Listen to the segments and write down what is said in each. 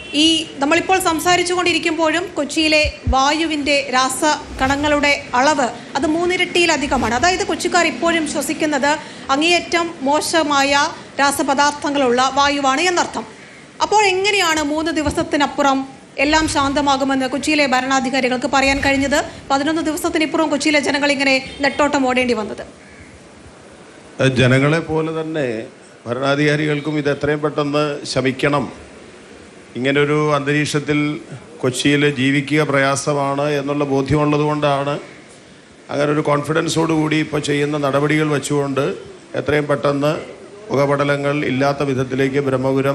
ഈ നമ്മളിപ്പോൾ സംസാരിച്ചു കൊണ്ടിരിക്കുമ്പോഴും കൊച്ചിയിലെ വായുവിന്റെ രാസ കണങ്ങളുടെ അളവ് അത് മൂന്നിരട്ടിയിലധികമാണ് അതായത് കൊച്ചിക്കാർ ഇപ്പോഴും ശ്വസിക്കുന്നത് അങ്ങേയറ്റം മോശമായ രാസപദാർത്ഥങ്ങളുള്ള വായുവാണ് എന്നർത്ഥം അപ്പോൾ എങ്ങനെയാണ് മൂന്ന് ദിവസത്തിനപ്പുറം എല്ലാം ശാന്തമാകുമെന്ന് കൊച്ചിയിലെ ഭരണാധികാരികൾക്ക് പറയാൻ കഴിഞ്ഞത് പതിനൊന്ന് ദിവസത്തിനിപ്പുറം കൊച്ചിയിലെ ജനങ്ങൾ ഇങ്ങനെ നെട്ടോട്ടം ഓടേണ്ടി വന്നത് ജനങ്ങളെ പോലെ തന്നെ ഭരണാധികാരികൾക്കും ഇത് എത്രയും പെട്ടെന്ന് ശമിക്കണം ഇങ്ങനൊരു അന്തരീക്ഷത്തിൽ കൊച്ചിയിൽ ജീവിക്കുക പ്രയാസമാണ് എന്നുള്ള ബോധ്യമുള്ളത് കൊണ്ടാണ് അങ്ങനെ ഒരു കോൺഫിഡൻസോട് കൂടി ഇപ്പോൾ ചെയ്യുന്ന നടപടികൾ വെച്ചുകൊണ്ട് എത്രയും പെട്ടെന്ന് പുകപടലങ്ങൾ ഇല്ലാത്ത വിധത്തിലേക്ക് ബ്രഹ്മപുരം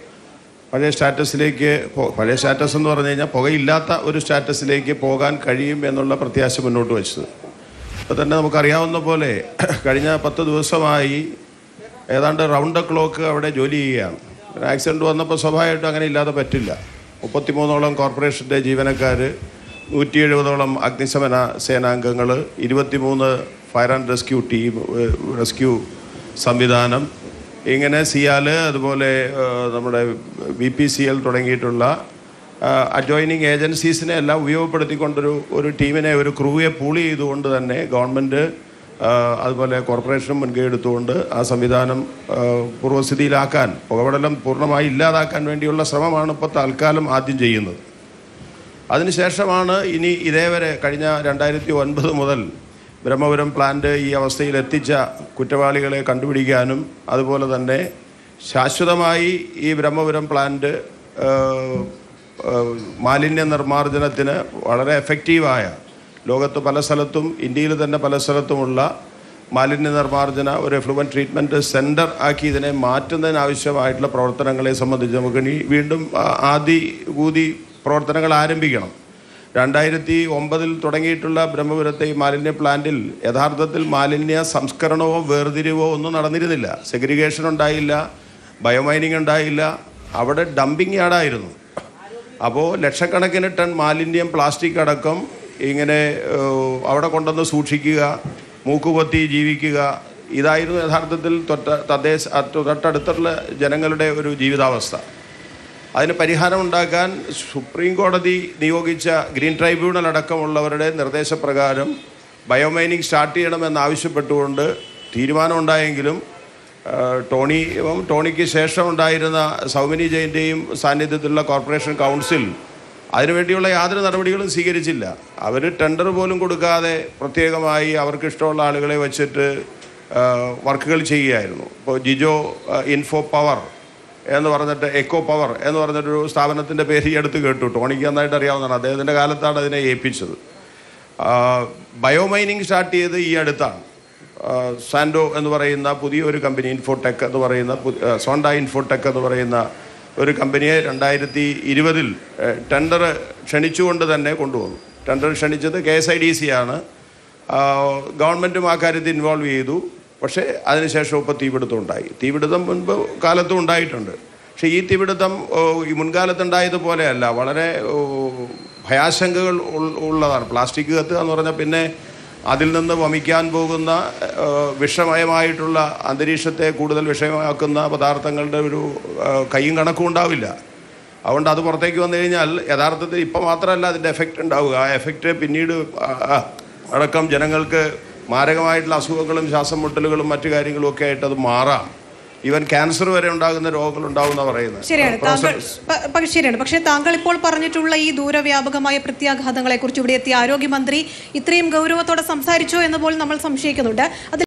പഴയ സ്റ്റാറ്റസിലേക്ക് പോ- പഴയ സ്റ്റാറ്റസ് എന്ന് പറഞ്ഞു കഴിഞ്ഞാൽ പുകയില്ലാത്ത ഒരു സ്റ്റാറ്റസിലേക്ക് പോകാൻ കഴിയും എന്നുള്ള പ്രത്യാശ മുന്നോട്ട് വെച്ചത് ഇപ്പോൾ തന്നെ നമുക്കറിയാവുന്ന പോലെ കഴിഞ്ഞ പത്ത് ദിവസമായി ഏതാണ്ട് റൗണ്ട് ദ ക്ലോക്ക് അവിടെ ജോലി ചെയ്യുകയാണ് ഒരു ആക്സിഡൻറ്റ് വന്നപ്പോൾ സ്വാഭാവികമായിട്ടും അങ്ങനെ ഇല്ലാതെ പറ്റില്ല മുപ്പത്തിമൂന്നോളം കോർപ്പറേഷൻ്റെ ജീവനക്കാർ നൂറ്റി എഴുപതോളം അഗ്നിശമന സേനാംഗങ്ങൾ ഇരുപത്തിമൂന്ന് ഫയർ ആൻഡ് റെസ്ക്യൂ ടീം ഏഹ്, റെസ്ക്യൂ സംവിധാനം ഇങ്ങനെ സിയാല് അതുപോലെ ഏഹ്, നമ്മുടെ ബി പി സി എൽ തുടങ്ങിയിട്ടുള്ള അഡ്ജോയിനിങ് ഏജൻസീസിനെ എല്ലാം ഉപയോഗപ്പെടുത്തിക്കൊണ്ടൊരു ഒരു ടീമിനെ ഒരു ക്രൂയെ പൂളി ചെയ്തുകൊണ്ട് തന്നെ ഗവൺമെൻറ് അതുപോലെ കോർപ്പറേഷനും മുൻകൈ എടുത്തുകൊണ്ട് ആ സംവിധാനം ആ, പൂർവ്വസ്ഥിതിയിലാക്കാൻ പുകപടലം പൂർണ്ണമായി ഇല്ലാതാക്കാൻ വേണ്ടിയുള്ള ശ്രമമാണ് ഇപ്പോൾ തൽക്കാലം ആദ്യം ചെയ്യുന്നത് അതിനുശേഷമാണ് ഇനി ഇതേവരെ കഴിഞ്ഞ രണ്ടായിരത്തി ഒൻപത് മുതൽ ബ്രഹ്മപുരം പ്ലാന്റ് ഈ അവസ്ഥയിൽ എത്തിച്ച കുറ്റവാളികളെ കണ്ടുപിടിക്കാനും അതുപോലെ തന്നെ ശാശ്വതമായി ഈ ബ്രഹ്മപുരം പ്ലാന്റ് ഏഹ്, ഏഹ്, മാലിന്യ നിർമ്മാർജ്ജനത്തിന് വളരെ എഫക്റ്റീവായ ലോകത്ത് പല സ്ഥലത്തും ഇന്ത്യയിൽ തന്നെ പല സ്ഥലത്തുമുള്ള മാലിന്യ നിർമ്മാർജ്ജന ഒരു എഫ്ലുവൻ ട്രീറ്റ്മെൻറ്റ് സെൻറ്റർ ആക്കി ഇതിനെ മാറ്റുന്നതിനാവശ്യമായിട്ടുള്ള പ്രവർത്തനങ്ങളെ സംബന്ധിച്ച് നമുക്ക് ഇനി വീണ്ടും ആ, ആദി കൂതി പ്രവർത്തനങ്ങൾ ആരംഭിക്കണം രണ്ടായിരത്തി ഒമ്പതിൽ തുടങ്ങിയിട്ടുള്ള ബ്രഹ്മപുരത്തെ ഈ മാലിന്യ പ്ലാന്റിൽ യഥാർത്ഥത്തിൽ മാലിന്യ സംസ്കരണമോ വേർതിരിവോ ഒന്നും നടന്നിരുന്നില്ല സെഗ്രിഗേഷൻ ഉണ്ടായില്ല ബയോമൈനിങ് ഉണ്ടായില്ല അവിടെ ഡംപിങ് യാർഡായിരുന്നു അപ്പോൾ ലക്ഷക്കണക്കിന് ടൺ മാലിന്യം പ്ലാസ്റ്റിക് അടക്കം ഇങ്ങനെ ഏഹ്, അവിടെ കൊണ്ടുവന്ന് സൂക്ഷിക്കുക മൂക്കുപൊത്തി ജീവിക്കുക ഇതായിരുന്നു യഥാർത്ഥത്തിൽ തൊട്ട തദ്ദേശ അ- തൊട്ടടുത്തുള്ള ജനങ്ങളുടെ ഒരു ജീവിതാവസ്ഥ അതിന് പരിഹാരം ഉണ്ടാക്കാൻ സുപ്രീം കോടതി നിയോഗിച്ച ഗ്രീൻ ട്രൈബ്യൂണൽ അടക്കമുള്ളവരുടെ നിർദ്ദേശപ്രകാരം ബയോമൈനിങ് സ്റ്റാർട്ട് ചെയ്യണമെന്ന് ആവശ്യപ്പെട്ടുകൊണ്ട് തീരുമാനമുണ്ടായെങ്കിലും ആ, ടോണി ഉം, ടോണിക്ക് ശേഷം ഉണ്ടായിരുന്ന സൗമിനി ജയിൻ്റെയും സാന്നിധ്യത്തിലുള്ള കോർപ്പറേഷൻ കൗൺസിൽ അതിനുവേണ്ടിയുള്ള യാതൊരു നടപടികളും സ്വീകരിച്ചില്ല അവർ ടെൻഡർ പോലും കൊടുക്കാതെ പ്രത്യേകമായി അവർക്ക് ഇഷ്ടമുള്ള ആളുകളെ വെച്ചിട്ട് ആ, വർക്കുകൾ ചെയ്യുകയായിരുന്നു ഇപ്പോൾ ജിജോ ആ, ഇൻഫോ പവർ എന്ന് പറഞ്ഞിട്ട് എക്കോ പവർ എന്ന് പറഞ്ഞിട്ടൊരു സ്ഥാപനത്തിൻ്റെ പേര് ഈ അടുത്ത് കേട്ടു ടോണിക്ക് നന്നായിട്ട് അറിയാവുന്നതാണ് അദ്ദേഹത്തിൻ്റെ കാലത്താണ് അതിനെ ഏൽപ്പിച്ചത് ബയോമൈനിങ് സ്റ്റാർട്ട് ചെയ്ത് ഈ അടുത്താണ് ആ, സാൻഡോ എന്ന് പറയുന്ന പുതിയ ഒരു കമ്പനി ഇൻഫോടെക് എന്ന് പറയുന്ന പു- ആ, സോണ്ട ഇൻഫോടെക് എന്ന് പറയുന്ന ഒരു കമ്പനിയെ രണ്ടായിരത്തി ഇരുപതിൽ ടെൻഡർ ക്ഷണിച്ചുകൊണ്ട് തന്നെ കൊണ്ടുവന്നു ടെൻഡർ ക്ഷണിച്ചത് K S I D C ആണ് ആ, ഗവൺമെൻറ്റും ആ കാര്യത്തിൽ ഇൻവോൾവ് ചെയ്തു പക്ഷേ അതിനുശേഷം ഇപ്പോൾ തീപിടുത്തം ഉണ്ടായി തീപിടുത്തം മുൻപ് കാലത്തും ഉണ്ടായിട്ടുണ്ട് പക്ഷേ ഈ തീപിടുത്തം ഓ, ഈ മുൻകാലത്തുണ്ടായതുപോലെയല്ല വളരെ ഓ, ഭയാശങ്കകൾ ഉൾ- ഉള്ളതാണ് പ്ലാസ്റ്റിക് കത്തുക എന്ന് പറഞ്ഞാൽ പിന്നെ അതിൽ നിന്ന് വമിക്കാൻ പോകുന്ന ആ, വിഷമയമായിട്ടുള്ള അന്തരീക്ഷത്തെ കൂടുതൽ വിഷയമാക്കുന്ന പദാർത്ഥങ്ങളുടെ ഒരു ആ, കൈയും കണക്കും ഉണ്ടാവില്ല അതുകൊണ്ട് അത് പുറത്തേക്ക് വന്നു കഴിഞ്ഞാൽ യഥാർത്ഥത്തിൽ ഇപ്പം മാത്രമല്ല അതിൻ്റെ എഫക്റ്റ് ഉണ്ടാവുക ആ എഫക്റ്റ് പിന്നീട് ആ, ആ, അടക്കം ജനങ്ങൾക്ക് മാരകമായിട്ടുള്ള അസുഖങ്ങളും ശ്വാസം മുട്ടലുകളും മറ്റു കാര്യങ്ങളും ഒക്കെ ആയിട്ട് അത് മാറാം ഈവൻ ക്യാൻസർ വരെ ഉണ്ടാകുന്ന രോഗങ്ങൾ ഉണ്ടാവുന്ന പറയുന്നത് ശരിയാണ് താങ്കൾ പ്രൊഫസർ പ- പ- ശരിയാണ് പക്ഷേ താങ്കൾ ഇപ്പോൾ പറഞ്ഞിട്ടുള്ള ഈ ദൂരവ്യാപകമായ പ്രത്യാഘാതങ്ങളെ കുറിച്ച് ഇവിടെ എത്തിയ ആരോഗ്യമന്ത്രി ഇത്രയും ഗൗരവത്തോടെ സംസാരിച്ചോ എന്ന് പോലും നമ്മൾ സംശയിക്കുന്നുണ്ട് അതിൽ